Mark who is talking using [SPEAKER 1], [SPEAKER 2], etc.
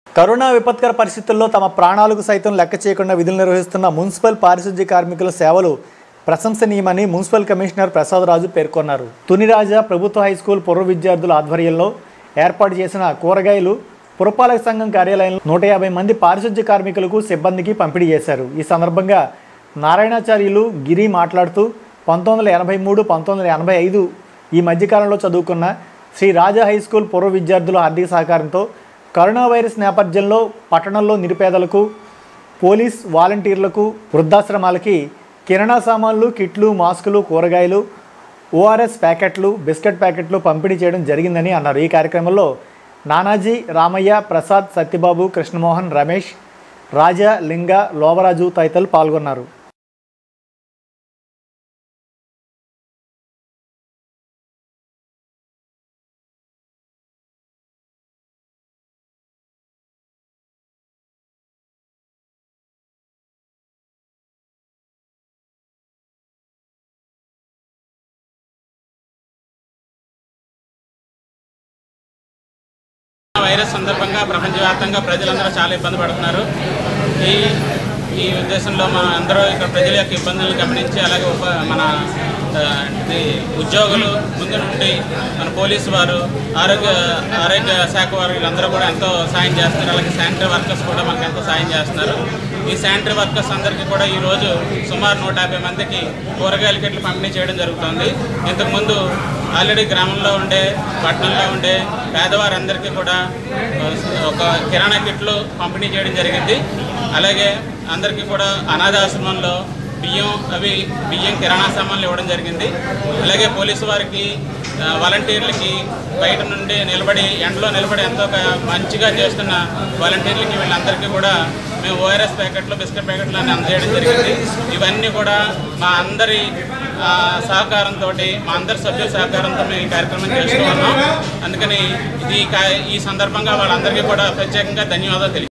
[SPEAKER 1] corona విపత్కర పరిస్థితుల్లో తమ ప్రాణాలకు సైతం లెక్క చేయకుండా విధులు నిర్వహిస్తున్న మున్సిపల్ పారిశుద్ధ్య కార్మికుల సేవలు ప్రశంసనీయమని మున్సిపల్ కమిషనర్ ప్రసాదరాజు పేర్కొన్నారు తునిరాజా ప్రభుత్వ హై స్కూల్ పూర్వ విద్యార్థుల ఆధ్వర్యంలో ఏర్పాటు చేసిన కూరగాయలు పురపాలక సంఘం కార్యాలయంలో నూట యాభై మంది పారిశుద్ధ్య కార్మికులకు సిబ్బందికి పంపిణీ చేశారు ఈ సందర్భంగా నారాయణాచార్యులు గిరి మాట్లాడుతూ పంతొమ్మిది వందల ఎనభై మూడు పంతొమ్మిది వందల ఎనభై ఐదు ఈ మధ్యకాలంలో చదువుకున్న శ్రీ రాజా హై స్కూల్ పూర్వ విద్యార్థుల ఆర్థిక సహకారంతో కరోనా వైరస్ నేపథ్యంలో పట్టణంలో నిరుపేదలకు పోలీస్ వాలంటీర్లకు వృద్ధాశ్రమాలకి కిరాణా సామాన్లు కిట్లు మాస్కులు కూరగాయలు ఓఆర్ఎస్ ప్యాకెట్లు బిస్కెట్ ప్యాకెట్లు పంపిణీ చేయడం జరిగిందని అన్నారు ఈ కార్యక్రమంలో నానాజీ రామయ్య ప్రసాద్ సత్యబాబు కృష్ణమోహన్ రమేష్ రాజా లింగ లోవరాజు తదితరులు పాల్గొన్నారు
[SPEAKER 2] వైరస్ సందర్భంగా ప్రపంచవ్యాప్తంగా ప్రజలందరూ చాలా ఇబ్బంది పడుతున్నారు ఈ ఈ ఉద్దేశంలో మన అందరూ ఇక్కడ ప్రజల యొక్క ఇబ్బందులను గమనించి అలాగే ఉప మన ఆ, ఇది ఉద్యోగులు ముందు నుండి మన పోలీసు వారు ఆరోగ్య ఆరోగ్య శాఖ వారు వీళ్ళందరూ కూడా ఎంతో సాయం చేస్తున్నారు అలాగే శానిటరీ వర్కర్స్ కూడా మనకు ఎంతో సాయం చేస్తున్నారు ఈ శానిటరీ వర్కర్స్ అందరికీ కూడా ఈరోజు సుమారు నూట యాభై మందికి కూరగాయల కిట్లు పంపిణీ చేయడం జరుగుతుంది ఇంతకుముందు ఆల్రెడీ గ్రామంలో ఉండే పట్టణంలో ఉండే పేదవారందరికీ కూడా ఆ, ఒక కిరాణా కిట్లు పంపిణీ చేయడం జరిగింది అలాగే అందరికీ కూడా అనాథాశ్రమంలో బియ్యం అవి బియ్యం కిరాణా సామాన్లు ఇవ్వడం జరిగింది అలాగే పోలీసు వారికి ఆ, వాలంటీర్లకి బయట నుండి నిలబడి ఎండలో నిలబడి ఎంతో క- మంచిగా చేస్తున్న వాలంటీర్లకి వీళ్ళందరికీ కూడా మేము ఓఆర్ఎస్ ప్యాకెట్లు బిస్కెట్ ప్యాకెట్లు అన్ని అందజేయడం జరిగింది ఇవన్నీ కూడా మా అందరి ఆ, సహకారంతో మా అందరి సభ్యుల సహకారంతో మేము ఈ కార్యక్రమం చేస్తూ ఉన్నాం అందుకని ఇది ఈ కా- ఈ సందర్భంగా వాళ్ళందరికీ కూడా ప్రత్యేకంగా ధన్యవాదాలు తెలియ